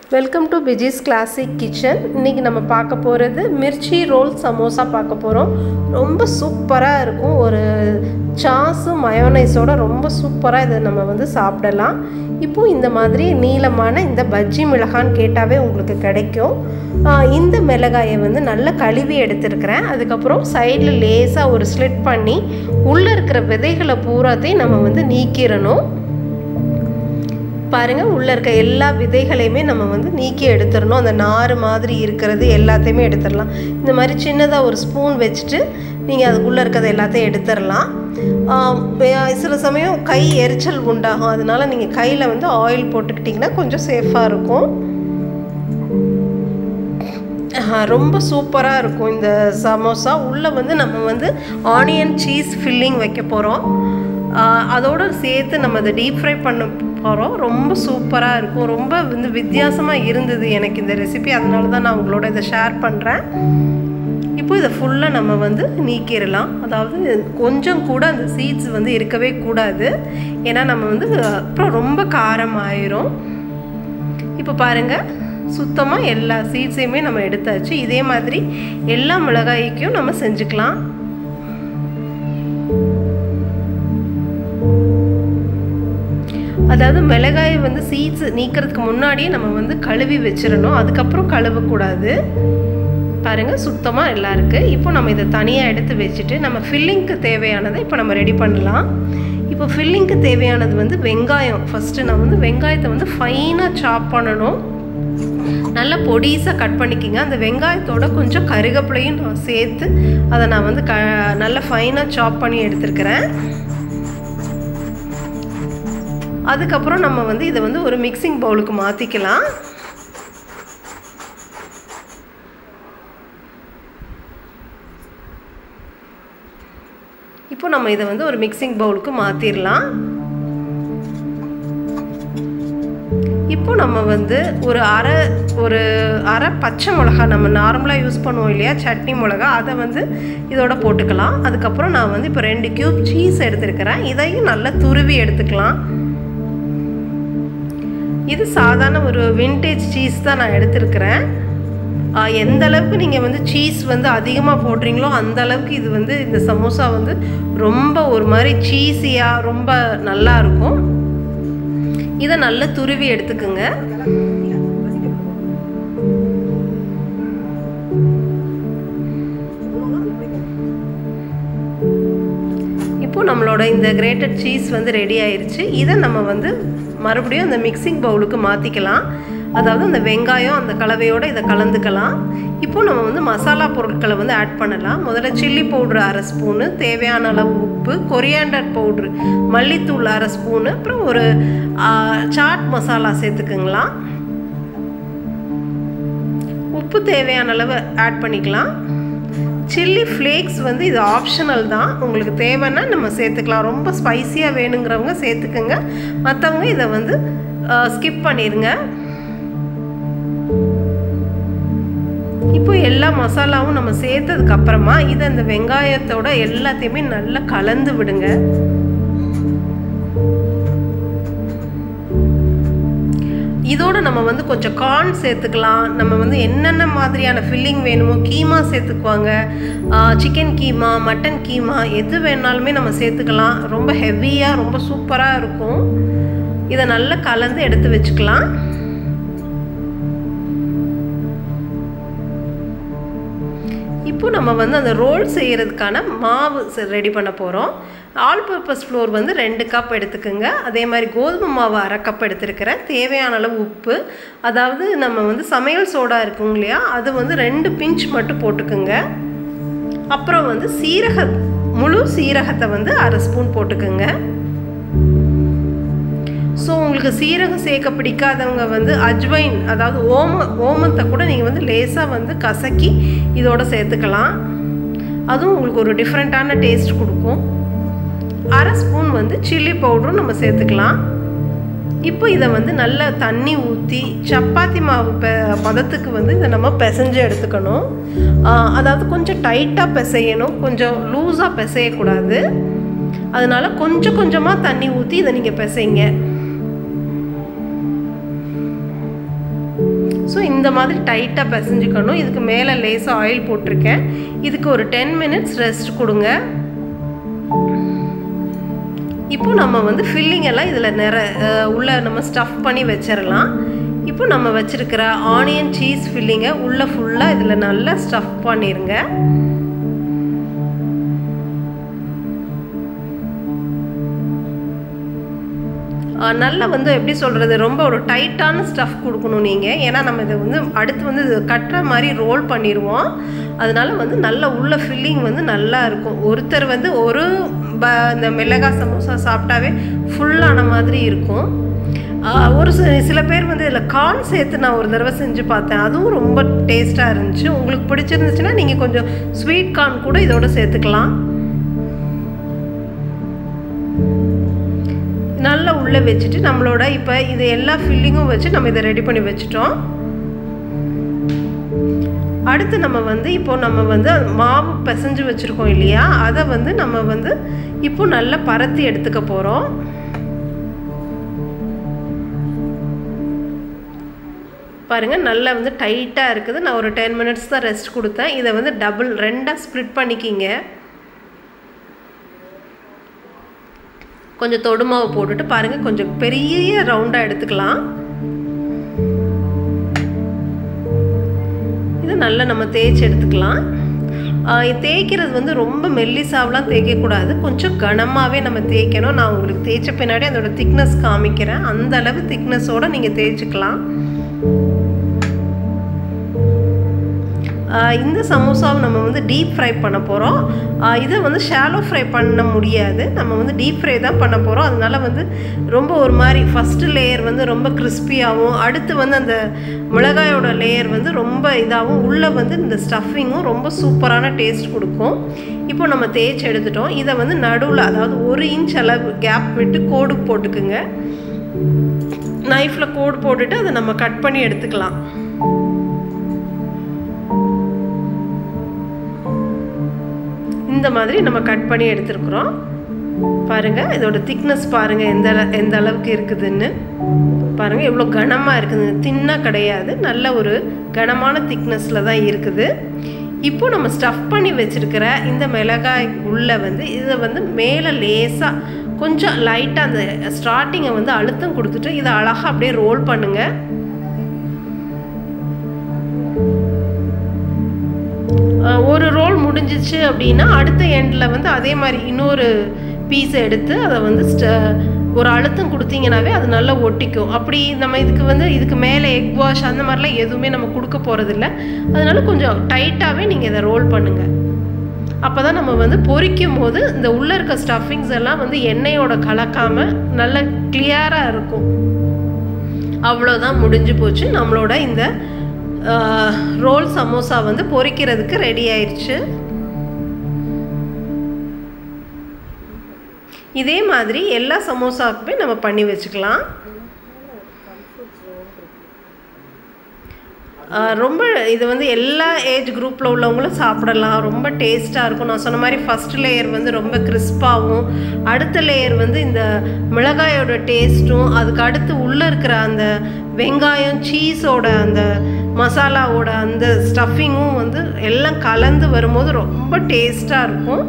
welcome to PG's classic kitchen இன்றைக்கி நம்ம பார்க்க போகிறது மிர்ச்சி ரோல் சமோசா பார்க்க போகிறோம் ரொம்ப சூப்பராக இருக்கும் ஒரு சாஸு மயோனைஸோட ரொம்ப சூப்பராக இதை நம்ம வந்து சாப்பிடலாம் இப்போது இந்த மாதிரி நீளமான இந்த பஜ்ஜி மிளகான்னு கேட்டாவே உங்களுக்கு கிடைக்கும் ஆஹ் இந்த மிளகாயை வந்து நல்லா கழுவி எடுத்துருக்கிறேன் அதுக்கப்புறம் சைடில் லேசாக ஒரு ஸ்லிட் பண்ணி உள்ளே இருக்கிற விதைகளை பூராத்தையும் நம்ம வந்து நீக்கிடணும் பாருங்கள் உள்ளே இருக்க எல்லா விதைகளையுமே நம்ம வந்து நீக்கி எடுத்துடணும் அந்த நார் மாதிரி இருக்கிறது எல்லாத்தையுமே எடுத்துடலாம் இந்த மாதிரி சின்னதாக ஒரு ஸ்பூன் வச்சுட்டு நீங்கள் அதுக்குள்ளே இருக்கிறது எல்லாத்தையும் எடுத்துடலாம் ஆம், வே- சில சமயம் கை எரிச்சல் உண்டாகும் அதனால நீங்கள் கையில் வந்து ஆயில் போட்டுக்கிட்டிங்கன்னா கொஞ்சம் சேஃபாக இருக்கும் ஆஹா, ரொம்ப சூப்பராக இருக்கும் இந்த சமோசா உள்ளே வந்து நம்ம வந்து ஆனியன் சீஸ் ஃபில்லிங் வைக்க போகிறோம் அதோடு சேர்த்து நம்ம அதை டீப் ஃப்ரை பண்ண போகிறோம் ரொம்ப சூப்பராக இருக்கும் ரொம்ப வந்து வித்தியாசமாக இருந்தது எனக்கு இந்த ரெசிபி அதனால தான் நான் உங்களோட இதை ஷேர் பண்ணுறேன் இப்போ இதை ஃபுல்லாக நம்ம வந்து நீக்கிடலாம் அதாவது கொஞ்சம் கூட அந்த சீட்ஸ் வந்து இருக்கவே கூடாது ஏன்னா நம்ம வந்து அப்புறம் ரொம்ப காரம் ஆயிரும் இப்போ பாருங்கள் சுத்தமாக எல்லா சீட்ஸையுமே நம்ம எடுத்தாச்சு இதே மாதிரி எல்லா மிளகாய்க்கும் நம்ம செஞ்சுக்கலாம் அதாவது மிளகாய் வந்து சீட்ஸ் நீக்கிறதுக்கு முன்னாடியே நம்ம வந்து கழுவி வச்சிடணும் அதுக்கப்புறம் கழுவக்கூடாது பாருங்கள் சுத்தமாக எல்லாம் இருக்குது இப்போ நம்ம இதை தனியாக எடுத்து வச்சுட்டு நம்ம ஃபில்லிங்க்கு தேவையானதை இப்போ நம்ம ரெடி பண்ணலாம் இப்போ ஃபில்லிங்க்கு தேவையானது வந்து வெங்காயம் ஃபஸ்ட்டு நான் வந்து வெங்காயத்தை வந்து ஃபைனாக சாப் பண்ணணும் நல்லா பொடிசாக கட் பண்ணிக்கிங்க அந்த வெங்காயத்தோட கொஞ்சம் கருகப்பிலையும் நான் சேர்த்து அதை நான் வந்து க நல்லா ஃபைனாக சாப் பண்ணி எடுத்துருக்கிறேன் அதுக்கப்புறம் நம்ம வந்து இதை வந்து ஒரு மிக்சிங் பவுலுக்கு மாற்றிக்கலாம் இப்போ நம்ம இதை வந்து ஒரு மிக்சிங் பவுலுக்கு மாற்றிடலாம் இப்போ நம்ம வந்து ஒரு அரை ஒரு அரை பச்சை மிளகா நம்ம நார்மலாக யூஸ் பண்ணுவோம் இல்லையா சட்னி மிளகா அதை வந்து இதோட போட்டுக்கலாம் அதுக்கப்புறம் நான் வந்து இப்போ ரெண்டு கியூப் சீஸ் எடுத்துருக்கிறேன் இதையும் நல்லா துருவி எடுத்துக்கலாம் இது சாதாரண ஒரு விண்டேஜ் சீஸ் தான் நான் எடுத்திருக்கிறேன் ஆஹ் எந்த அளவுக்கு நீங்கள் வந்து சீஸ் வந்து அதிகமாக போடுறீங்களோ அந்த அளவுக்கு இது வந்து இந்த சமோசா வந்து ரொம்ப ஒரு மாதிரி சீஸியாக ரொம்ப நல்லா இருக்கும் இதை நல்லா துருவி எடுத்துக்குங்க இப்போ நம்மளோட இந்த கிரேட்டட் சீஸ் வந்து ரெடி ஆயிருச்சு இதை நம்ம வந்து மறுபடியும் அந்த மிக்சிங் பவுலுக்கு மாற்றிக்கலாம் அதாவது அந்த வெங்காயம் அந்த கலவையோடு இதை கலந்துக்கலாம் இப்போ நம்ம வந்து மசாலா பொருட்களை வந்து ஆட் பண்ணலாம் முதல்ல சில்லி பவுட்ரு அரை ஸ்பூனு தேவையான அளவு உப்பு கொரியாண்டர் பவுட்ரு மல்லித்தூள் அரை ஸ்பூனு அப்புறம் ஒரு ஆ, சாட் மசாலா சேர்த்துக்குங்களா உப்பு தேவையான அளவு ஆட் பண்ணிக்கலாம் சில்லி ஃப்ளேக்ஸ் வந்து இது ஆப்ஷனல் தான் உங்களுக்கு தேவைன்னா நம்ம சேர்த்துக்கலாம் ரொம்ப ஸ்பைசியாக வேணுங்கிறவங்க சேர்த்துக்குங்க மற்றவங்க இதை வந்து ஸ்கிப் பண்ணிடுங்க இப்போ எல்லா மசாலாவும் நம்ம சேர்த்ததுக்கு அப்புறமா இதை அந்த வெங்காயத்தோட எல்லாத்தையுமே நல்லா கலந்து விடுங்க இதோட நம்ம வந்து கொஞ்சம் கார்ன் சேர்த்துக்கலாம் நம்ம வந்து என்னென்ன மாதிரியான ஃபில்லிங் வேணுமோ கீமா சேர்த்துக்குவாங்க சிக்கன் கீமா மட்டன் கீமா எது வேணாலுமே நம்ம சேர்த்துக்கலாம் ரொம்ப ஹெவியாக ரொம்ப சூப்பராக இருக்கும் இதை நல்லா கலந்து எடுத்து வச்சுக்கலாம் இப்போ நம்ம வந்து அந்த ரோல் செய்கிறதுக்கான மாவு ரெடி பண்ண போகிறோம் ஆல் பர்பஸ் ஃப்ளோர் வந்து ரெண்டு கப் எடுத்துக்கோங்க அதே மாதிரி கோதுமை மாவு அரை கப் எடுத்துருக்கிறேன் தேவையான அளவு உப்பு அதாவது நம்ம வந்து சமையல் சோடா இருக்குங்க இல்லையா அது வந்து ரெண்டு பிஞ்ச் மட்டும் போட்டுக்கோங்க அப்புறம் வந்து சீரக முழு சீரகத்தை வந்து அரை ஸ்பூன் போட்டுக்கோங்க ஸோ உங்களுக்கு சீரகம் சேர்க்க பிடிக்காதவங்க வந்து அஜ்வைன் அதாவது ஓம ஓமத்தை கூட நீங்கள் வந்து லேசாக வந்து கசக்கி இதோட சேர்த்துக்கலாம் அதுவும் உங்களுக்கு ஒரு டிஃப்ரெண்ட்டான டேஸ்ட் கொடுக்கும் அரை ஸ்பூன் வந்து சில்லி பவுடரும் நம்ம சேர்த்துக்கலாம் இப்போ இதை வந்து நல்லா தண்ணி ஊற்றி சப்பாத்தி மாவு பெ பதத்துக்கு வந்து இதை நம்ம பிசைஞ்சு எடுத்துக்கணும் ஆஹ் அதாவது கொஞ்சம் டைட்டாக பிசையணும் கொஞ்சம் லூஸாக பிசையக்கூடாது அதனால கொஞ்சம் கொஞ்சமாக தண்ணி ஊற்றி இதை நீங்கள் பிசைங்க ஸோ இந்த மாதிரி டைட்டாக பிசைஞ்சுக்கணும் இதுக்கு மேலே லேசாக ஆயில் போட்டிருக்கேன் இதுக்கு ஒரு டென் மினிட்ஸ் ரெஸ்ட் கொடுங்க இப்போ நம்ம வந்து ஃபில்லிங் எல்லாம் இதில் நிற உள்ளே நம்ம ஸ்டஃப் பண்ணி வச்சிடலாம் இப்போ நம்ம வச்சுருக்கிற ஆனியன் சீஸ் ஃபில்லிங்கை உள்ளே ஃபுல்லாக இதில் நல்லா ஸ்டஃப் பண்ணிடுங்க நல்லா வந்து எப்படி சொல்கிறது ரொம்ப ஒரு டைட்டான ஸ்டஃப் கொடுக்கணும் நீங்கள் ஏன்னா நம்ம இதை வந்து அடுத்து வந்து இது கட்டுற மாதிரி ரோல் பண்ணிடுவோம் அதனால வந்து நல்ல உள்ள ஃபில்லிங் வந்து நல்லா இருக்கும் ஒருத்தர் வந்து ஒரு ப இந்த மிளகாய் சமோசா சாப்பிட்டாவே ஃபுல்லான மாதிரி இருக்கும் ஒரு சில பேர் வந்து இதில் கார்ன் சேர்த்து நான் ஒரு தடவை செஞ்சு பார்த்தேன் அதுவும் ரொம்ப டேஸ்ட்டாக இருந்துச்சு உங்களுக்கு பிடிச்சிருந்துச்சுன்னா நீங்கள் கொஞ்சம் ஸ்வீட் கார்ன் கூட இதோட சேர்த்துக்கலாம் நல்லா உள்ளே வச்சுட்டு நம்மளோட இப்போ இது எல்லா ஃபில்லிங்கும் வச்சு நம்ம இதை ரெடி பண்ணி வச்சுட்டோம் அடுத்து நம்ம வந்து இப்போ நம்ம வந்து மாவு பிசைஞ்சு வச்சுருக்கோம் இல்லையா அதை வந்து நம்ம வந்து இப்போ நல்லா பரத்தி எடுத்துக்க போகிறோம் பாருங்கள் நல்லா வந்து டைட்டாக இருக்குது நான் ஒரு டென் மினிட்ஸ் தான் ரெஸ்ட் கொடுத்தேன் இதை வந்து டபுள் ரெண்டாக ஸ்ப்ளிட் பண்ணிக்கிங்க கொஞ்சம் தொடுமாவை போட்டுட்டு பாருங்கள் கொஞ்சம் பெரிய ரவுண்டாக எடுத்துக்கலாம் இது நல்லா நம்ம தேய்ச்சி எடுத்துக்கலாம் தேய்க்கிறது வந்து ரொம்ப மெல்லிசாவெலாம் தேய்க்கக்கூடாது கொஞ்சம் கனமாகவே நம்ம தேய்க்கணும் நான் உங்களுக்கு தேய்ச்ச பின்னாடி அதோட திக்னஸ் காமிக்கிறேன் அந்த அளவு திக்னஸோடு நீங்கள் தேய்ச்சிக்கலாம் இந்த சமோசாவை நம்ம வந்து டீப் ஃப்ரை பண்ண போகிறோம் இதை வந்து ஷாலோ ஃப்ரை பண்ண முடியாது நம்ம வந்து டீப் ஃப்ரை தான் பண்ண போகிறோம் அதனால வந்து ரொம்ப ஒரு மாதிரி ஃபஸ்ட்டு லேயர் வந்து ரொம்ப கிறிஸ்பியாகவும் அடுத்து வந்து அந்த மிளகாயோட லேயர் வந்து ரொம்ப இதாகவும் உள்ளே வந்து இந்த ஸ்டஃபிங்கும் ரொம்ப சூப்பரான டேஸ்ட் கொடுக்கும் இப்போ நம்ம தேய்ச்சி எடுத்துட்டோம் இதை வந்து நடுவில் அதாவது ஒரு இன்ச் அளவு கேப் விட்டு கோடு போட்டுக்குங்க நைஃப்பில் கோடு போட்டுட்டு அதை நம்ம கட் பண்ணி எடுத்துக்கலாம் இந்த மாதிரி நம்ம கட் பண்ணி எடுத்துருக்குறோம் பாருங்கள் இதோட திக்னஸ் பாருங்கள் எந்த எந்த அளவுக்கு இருக்குதுன்னு பாருங்கள் எவ்வளோ கனமாக இருக்குது தின்னாக கிடையாது நல்ல ஒரு கனமான திக்னஸில் தான் இருக்குது இப்போ நம்ம ஸ்டஃப் பண்ணி வச்சுருக்கிற இந்த மிளகாய் உள்ளே வந்து இதை வந்து மேலே லேசாக கொஞ்சம் லைட்டாக அந்த ஸ்டார்டிங்கை வந்து அழுத்தம் கொடுத்துட்டு இதை அழகாக அப்படியே ரோல் பண்ணுங்கள் ஒரு ரோல் முடிஞ்சிச்சு அப்படின்னா அடுத்த எண்டில் வந்து அதே மாதிரி இன்னொரு பீஸை எடுத்து அதை வந்து ஒரு அழுத்தம் கொடுத்தீங்கனாவே அது நல்லா ஒட்டிக்கும் அப்படி நம்ம இதுக்கு வந்து இதுக்கு மேலே எக் வாஷ் அந்த மாதிரிலாம் எதுவுமே நம்ம கொடுக்க போகிறதில்ல அதனால கொஞ்சம் டைட்டாகவே நீங்கள் இதை ரோல் பண்ணுங்கள் அப்போ தான் நம்ம வந்து பொரிக்கும் போது இந்த உள்ளே இருக்க ஸ்டஃபிங்ஸ் எல்லாம் வந்து எண்ணெயோட கலக்காமல் நல்ல கிளியராக இருக்கும் அவ்வளோதான் முடிஞ்சு போச்சு நம்மளோட இந்த ரோல் சமோசா வந்து பொரிக்கிறதுக்கு ரெடி ஆயிடுச்சு இதே மாதிரி எல்லா சமோசாவுக்குமே நம்ம பண்ணி வச்சுக்கலாம் ரொம்ப இது வந்து எல்லா ஏஜ் குரூப்பில் உள்ளவங்களும் சாப்பிடலாம் ரொம்ப டேஸ்ட்டாக இருக்கும் நான் சொன்ன மாதிரி ஃபஸ்ட் லேயர் வந்து ரொம்ப கிறிஸ்பாகவும் அடுத்த லேயர் வந்து இந்த மிளகாயோட டேஸ்ட்டும் அதுக்கு அடுத்து உள்ளே இருக்கிற அந்த வெங்காயம் சீஸோட அந்த மசாலாவோட அந்த ஸ்டஃபிங்கும் வந்து எல்லாம் கலந்து வரும்போது ரொம்ப டேஸ்ட்டாக இருக்கும்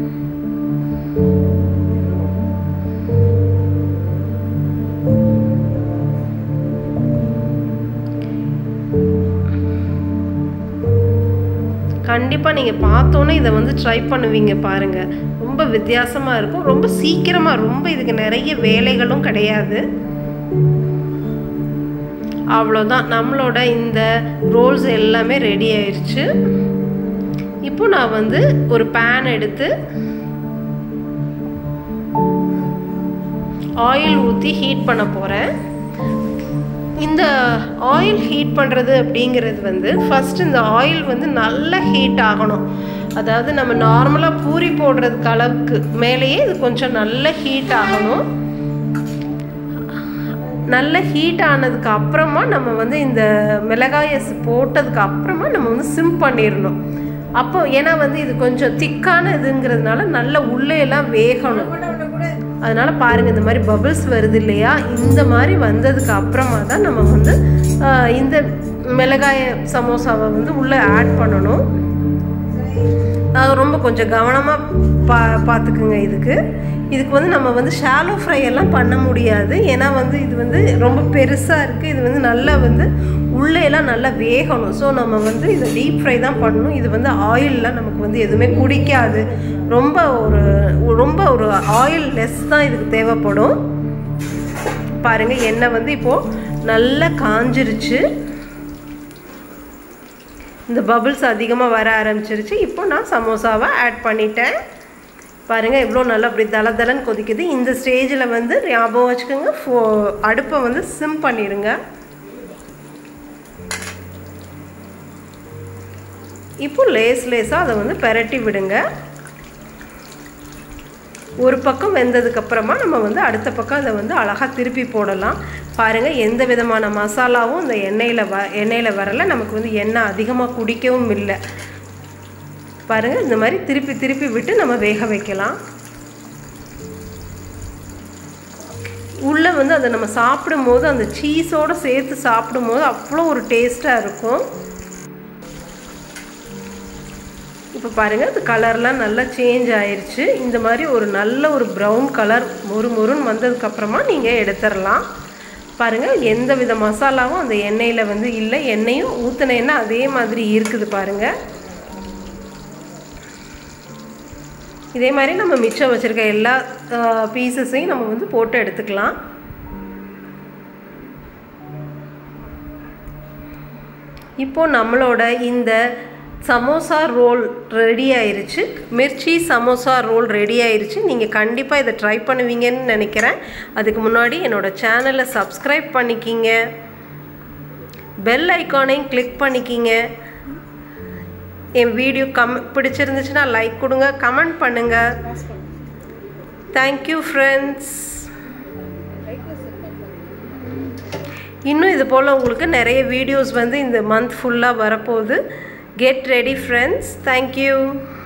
கண்டிப்பாக நீங்கள் பார்த்தோன்னே இதை வந்து ட்ரை பண்ணுவீங்க பாருங்கள் ரொம்ப வித்தியாசமாக இருக்கும் ரொம்ப சீக்கிரமாக ரொம்ப இதுக்கு நிறைய வேலைகளும் கிடையாது அவ்வளோதான் நம்மளோட இந்த ரோல்ஸ் எல்லாமே ரெடி ஆயிடுச்சு இப்போ நான் வந்து ஒரு பேன் எடுத்து ஆயில் ஊற்றி ஹீட் பண்ண போகிறேன் இந்த ஆயில் ஹீட் பண்ணுறது அப்படிங்கிறது வந்து ஃபஸ்ட் இந்த ஆயில் வந்து நல்லா ஹீட் ஆகணும் அதாவது நம்ம நார்மலாக பூரி போடுறதுக்கு அளவுக்கு மேலேயே இது கொஞ்சம் நல்ல ஹீட் ஆகணும் நல்ல ஹீட் ஆனதுக்கு அப்புறமா நம்ம வந்து இந்த மிளகாயை போட்டதுக்கு அப்புறமா நம்ம வந்து சிம் பண்ணிடணும் அப்போ ஏன்னா வந்து இது கொஞ்சம் திக்கான இதுங்கிறதுனால நல்ல உள்ளே எல்லாம் வேகணும் அதனால பாருங்க இந்த மாதிரி பபிள்ஸ் வருது இல்லையா இந்த மாதிரி வந்ததுக்கு அப்புறமா தான் நம்ம வந்து இந்த மிளகாய் சமோசாவை வந்து உள்ளே ஆட் பண்ணணும் அது ரொம்ப கொஞ்சம் கவனமாக பா பார்த்துக்குங்க இதுக்கு இதுக்கு வந்து நம்ம வந்து ஷாலோ ஃப்ரை எல்லாம் பண்ண முடியாது ஏன்னா வந்து இது வந்து ரொம்ப பெருசாக இருக்குது இது வந்து நல்லா வந்து உள்ளே எல்லாம் நல்லா வேகணும் ஸோ நம்ம வந்து இதை டீப் ஃப்ரை தான் பண்ணணும் இது வந்து ஆயிலெலாம் நமக்கு வந்து எதுவுமே குடிக்காது ரொம்ப ஒரு ரொம்ப ஒரு ஆயில் லெஸ் தான் இதுக்கு தேவைப்படும் பாருங்கள் எண்ணெய் வந்து இப்போது நல்லா காஞ்சிருச்சு இந்த பபிள்ஸ் அதிகமாக வர ஆரம்பிச்சிருச்சு இப்போ நான் சமோசாவை ஆட் பண்ணிட்டேன் பாருங்கள் எவ்வளோ நல்லா அப்படி தல தலன்னு கொதிக்குது இந்த ஸ்டேஜில் வந்து ஞாபகம் வச்சுக்கோங்க ஃபோ அடுப்பை வந்து சிம் பண்ணிடுங்க இப்போ லேஸ் லேஸாக அதை வந்து பெரட்டி விடுங்க ஒரு பக்கம் வெந்ததுக்கப்புறமா நம்ம வந்து அடுத்த பக்கம் அதை வந்து அழகாக திருப்பி போடலாம் பாருங்கள் எந்த விதமான மசாலாவும் இந்த எண்ணெயில் வ எண்ணெயில் வரல நமக்கு வந்து எண்ணெய் அதிகமாக குடிக்கவும் இல்லை பாருங்கள் இந்த மாதிரி திருப்பி திருப்பி விட்டு நம்ம வேக வைக்கலாம் உள்ளே வந்து அதை நம்ம சாப்பிடும்போது அந்த சீஸோடு சேர்த்து சாப்பிடும்போது அவ்வளோ ஒரு டேஸ்ட்டாக இருக்கும் இப்போ பாருங்கள் இந்த கலர்லாம் நல்லா சேஞ்ச் ஆயிடுச்சு இந்த மாதிரி ஒரு நல்ல ஒரு ப்ரௌன் கலர் மொறு மொறுன்னு வந்ததுக்கப்புறமா நீங்கள் எடுத்துடலாம் பாருங்கள் எந்த வித மசாலாவும் அந்த எண்ணெயில் வந்து இல்லை எண்ணெயும் ஊற்றின எண்ணெய் அதே மாதிரி இருக்குது பாருங்கள் இதே மாதிரி நம்ம மிச்சம் வச்சுருக்க எல்லா பீசஸையும் நம்ம வந்து போட்டு எடுத்துக்கலாம் இப்போது நம்மளோட இந்த சமோசா ரோல் ரெடி ஆயிருச்சு மிர்ச்சி சமோசா ரோல் ரெடி ஆயிருச்சு நீங்கள் கண்டிப்பாக இதை ட்ரை பண்ணுவீங்கன்னு நினைக்கிறேன் அதுக்கு முன்னாடி என்னோடய சேனலை சப்ஸ்கிரைப் பண்ணிக்கிங்க பெல் ஐக்கானையும் கிளிக் பண்ணிக்கிங்க என் வீடியோ கம் பிடிச்சிருந்துச்சுன்னா லைக் கொடுங்க கமெண்ட் பண்ணுங்கள் தேங்க்யூ ஃப்ரெண்ட்ஸ் இன்னும் இது போல் உங்களுக்கு நிறைய வீடியோஸ் வந்து இந்த மந்த் ஃபுல்லாக வரப்போகுது கெட் ரெடி ஃப்ரெண்ட்ஸ் தேங்க்யூ